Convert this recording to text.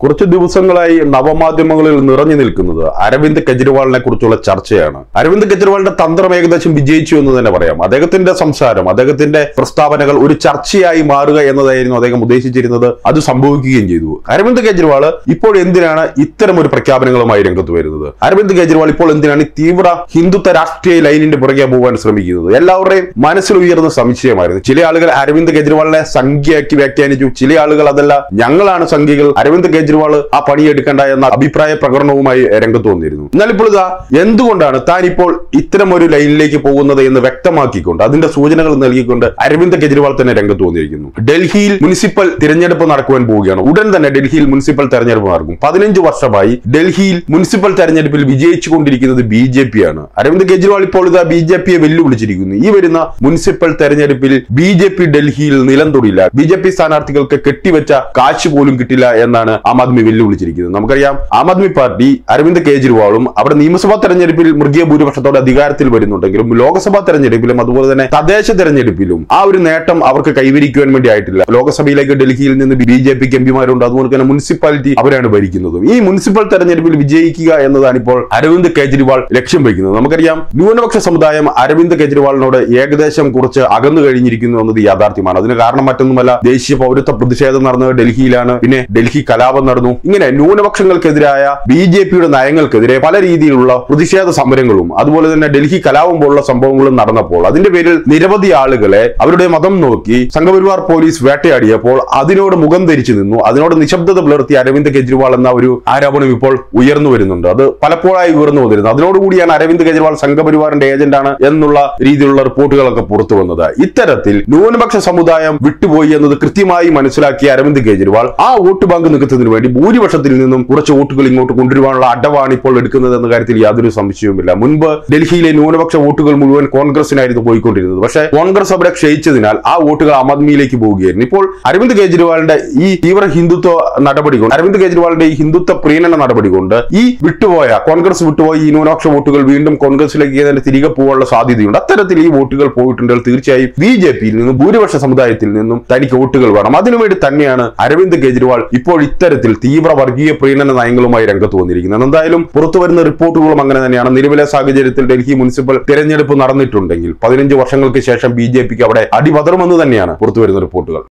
കുറച്ച് ദിവസങ്ങളായി നവമാധ്യമങ്ങളിൽ നിറഞ്ഞു നിൽക്കുന്നത് അരവിന്ദ് കെജ്രിവാളിനെ കുറിച്ചുള്ള ചർച്ചയാണ് അരവിന്ദ് കെജ്രിവാളിന്റെ തന്ത്രം ഏകദേശം വിജയിച്ചു എന്ന് തന്നെ പറയാം അദ്ദേഹത്തിന്റെ സംസാരം അദ്ദേഹത്തിന്റെ പ്രസ്താവനകൾ ഒരു ചർച്ചയായി മാറുക എന്നതായിരുന്നു അദ്ദേഹം ഉദ്ദേശിച്ചിരുന്നത് അത് സംഭവിക്കുകയും ചെയ്തു അരവിന്ദ് കെജ്രിവാൾ ഇപ്പോൾ എന്തിനാണ് ഇത്തരം ഒരു പ്രഖ്യാപനങ്ങളുമായി രംഗത്ത് വരുന്നത് അരവിന്ദ് കെജ്രിവാൾ ഇപ്പോൾ എന്തിനാണ് ഈ തീവ്ര ഹിന്ദുത്വ രാഷ്ട്രീയ ലൈനിന്റെ പുറകെ പോകാൻ ശ്രമിക്കുന്നത് എല്ലാവരുടെയും മനസ്സിൽ ഉയർന്ന സംശയമായിരുന്നു ചില ആളുകൾ അരവിന്ദ് കെജ്രിവാളിനെ സംഖ്യയാക്കി വ്യാഖ്യാനിച്ചു ചില ആളുകൾ അതല്ല ഞങ്ങളാണ് സംഖ്യകൾ അരവിന്ദ് കെജ്രിവാൾ ആ പണിയെടുക്കേണ്ട എന്ന അഭിപ്രായ പ്രകടനവുമായി രംഗത്ത് വന്നിരുന്നു എന്നാൽ ഇപ്പോൾ ഇതാ എന്തുകൊണ്ടാണ് താൻ ഇപ്പോൾ ഇത്തരം ഒരു ലൈനിലേക്ക് പോകുന്നത് എന്ന് വ്യക്തമാക്കിക്കൊണ്ട് അതിന്റെ സൂചനകൾ നൽകിക്കൊണ്ട് അരവിന്ദ് കെജ്രിവാൾ തന്നെ രംഗത്ത് വന്നിരിക്കുന്നു ഡൽഹിയിൽ മുനിസിപ്പൽ തിരഞ്ഞെടുപ്പ് നടക്കുവാൻ പോവുകയാണ് ഉടൻ തന്നെ ഡൽഹിയിൽ മുനിസിപ്പൽ തെരഞ്ഞെടുപ്പ് നടക്കും പതിനഞ്ച് വർഷമായി ഡൽഹിയിൽ മുനിസിപ്പൽ തെരഞ്ഞെടുപ്പിൽ വിജയിച്ചുകൊണ്ടിരിക്കുന്നത് ബി ജെ പി ആണ് അരവിന്ദ് കെജ്രിവാൾ ഇപ്പോൾ ഇതാ ബി ജെ പിയെ വെല്ലുവിളിച്ചിരിക്കുന്നു ഈ വരുന്ന മുനിസിപ്പൽ തെരഞ്ഞെടുപ്പിൽ ബി ജെ പി ഡൽഹിയിൽ നിലം തൊടില്ല ബി ജെ പി സ്ഥാനാർത്ഥികൾക്ക് കെട്ടിവെച്ച കാശ് പോലും കിട്ടില്ല എന്നാണ് ആം ആദ്മി വെല്ലുവിളിച്ചിരിക്കുന്നത് നമുക്കറിയാം ആം ആദ്മി പാർട്ടി അരവിന്ദ് കെജ്രിവാളും അവിടെ നിയമസഭാ തെരഞ്ഞെടുപ്പിൽ മൃഗീയ ഭൂരിപക്ഷത്തോടെ അധികാരത്തിൽ വരുന്നുണ്ടെങ്കിലും ലോക്സഭാ തെരഞ്ഞെടുപ്പിലും അതുപോലെ തന്നെ തദ്ദേശ തെരഞ്ഞെടുപ്പിലും ആ ഒരു നേട്ടം അവർക്ക് കൈവരിക്കുവാൻ വേണ്ടി ആയിട്ടില്ല ലോക്സഭയിലേക്ക് ഡൽഹിയിൽ നിന്ന് ബി ജെ പിക്ക് എംപിമാരുണ്ട് അതുപോലെ തന്നെ മുനിസിപ്പാലിറ്റി അവരാണ് ഭരിക്കുന്നത് ഈ മുനിസിപ്പൽ തെരഞ്ഞെടുപ്പിൽ വിജയിക്കുക എന്നതാണ് ഇപ്പോൾ അരവിന്ദ് കെജ്രിവാൾ ലക്ഷ്യം വയ്ക്കുന്നത് നമുക്കറിയാം ന്യൂനപക്ഷ സമുദായം അരവിന്ദ് കെജ്രിവാളിനോട് ഏകദേശം കുറച്ച് അകന്നു കഴിഞ്ഞിരിക്കുന്നു എന്നത് യാഥാർത്ഥ്യമാണ് അതിന് കാരണം മറ്റൊന്നുമല്ല ദേശീയ പൗരത്വ പ്രതിഷേധം നടന്നത് ഡൽഹിയിലാണ് പിന്നെ ഡൽഹി കലാപം നടന്നു ഇങ്ങനെ ന്യൂനപക്ഷങ്ങൾക്കെതിരായ ബി ജെ പിയുടെ നയങ്ങൾക്കെതിരെ പല രീതിയിലുള്ള പ്രതിഷേധ സമരങ്ങളും അതുപോലെ തന്നെ ഡൽഹി കലാപം പോലുള്ള സംഭവങ്ങളും നടന്നപ്പോൾ അതിന്റെ പേരിൽ നിരവധി ആളുകളെ അവരുടെ മതം നോക്കി സംഘപരിവാർ പോലീസ് വേട്ടയാടിയപ്പോൾ അതിനോട് മുഖം ധരിച്ചു നിന്നു അതിനോട് നിശബ്ദത പുലർത്തി അരവിന്ദ് കെജ്രിവാൾ എന്ന ഒരു ആരോപണം ഇപ്പോൾ ഉയർന്നു വരുന്നുണ്ട് അത് പലപ്പോഴായി ഉയർന്നു വന്നിരുന്നു അതിനോടുകൂടിയാണ് അരവിന്ദ് കെജ്രിവാൾ സംഘപരിവാറിന്റെ ഏജന്റാണ് എന്നുള്ള രീതിയിലുള്ള റിപ്പോർട്ടുകളൊക്കെ പുറത്തു വന്നത് ഇത്തരത്തിൽ ന്യൂനപക്ഷ സമുദായം വിട്ടുപോയി എന്നത് കൃത്യമായി മനസ്സിലാക്കിയ അരവിന്ദ് കെജ്രിവാൾ ആ വോട്ട് ബാങ്ക് നിൽക്കുന്നതിന് വേണ്ടി ഭൂരിപക്ഷത്തിൽ നിന്നും കുറച്ച് വോട്ടുകൾ ഇങ്ങോട്ട് കൊണ്ടുവരുവാനുള്ള അടവാണ് ഇപ്പോൾ എടുക്കുന്നത് എന്ന കാര്യത്തിൽ യാതൊരു സംശയവുമില്ല മുൻപ് ഡൽഹിയിലെ ന്യൂനപക്ഷ വോട്ടുകൾ മുഴുവൻ കോൺഗ്രസിനായിരുന്നു പോയിക്കൊണ്ടിരുന്നത് പക്ഷേ കോൺഗ്രസ് അവിടെ ക്ഷയിച്ചതിനാൽ ആ വോട്ടുകൾ ആം ആദ്മിയിലേക്ക് പോവുകയായിരുന്നു ഇപ്പോൾ അരവിന്ദ് കെജ്രിവാളിന്റെ ഈ തീവ്ര ഹിന്ദുത്വ നടപടി കൊണ്ട് അരവിന്ദ് കെജ്രിവാളിന്റെ ഈ ഹിന്ദുത്വ പ്രീണന നടപടി കൊണ്ട് ഈ വിട്ടുപോയ കോൺഗ്രസ് വിട്ടുപോയ ഈ ന്യൂനപക്ഷ വോട്ടുകൾ വീണ്ടും കോൺഗ്രസിലേക്ക് തന്നെ തിരികെ പോകാനുള്ള സാധ്യതയുണ്ട് അത്തരത്തിൽ ഈ വോട്ടുകൾ പോയിട്ടുണ്ടെങ്കിൽ തീർച്ചയായും ബി ജെ പിയിൽ നിന്നും ഭൂരിപക്ഷ സമുദായത്തിൽ നിന്നും തനിക്ക് വോട്ടുകൾ വേണം അതിനുവേണ്ടി തന്നെയാണ് അരവിന്ദ് കെജ്രിവാൾ ഇപ്പോൾ ഇത്തരത്തിൽ തീവ്ര വർഗീയ പ്രീണന നയങ്ങളുമായി രംഗത്ത് വന്നിരിക്കുന്നത് എന്തായാലും പുറത്തു വരുന്ന റിപ്പോർട്ടുകളും അങ്ങനെ തന്നെയാണ് നിലവിലെ സാഹചര്യത്തിൽ ഡൽഹി മുനിസിപ്പൽ തെരഞ്ഞെടുപ്പ് നടന്നിട്ടുണ്ടെങ്കിൽ പതിനഞ്ച് വർഷങ്ങൾക്ക് ശേഷം ബി ജെ പിക്ക് അവിടെ അടിപതറുമെന്ന് തന്നെയാണ് പുറത്തു വരുന്ന റിപ്പോർട്ടുകൾ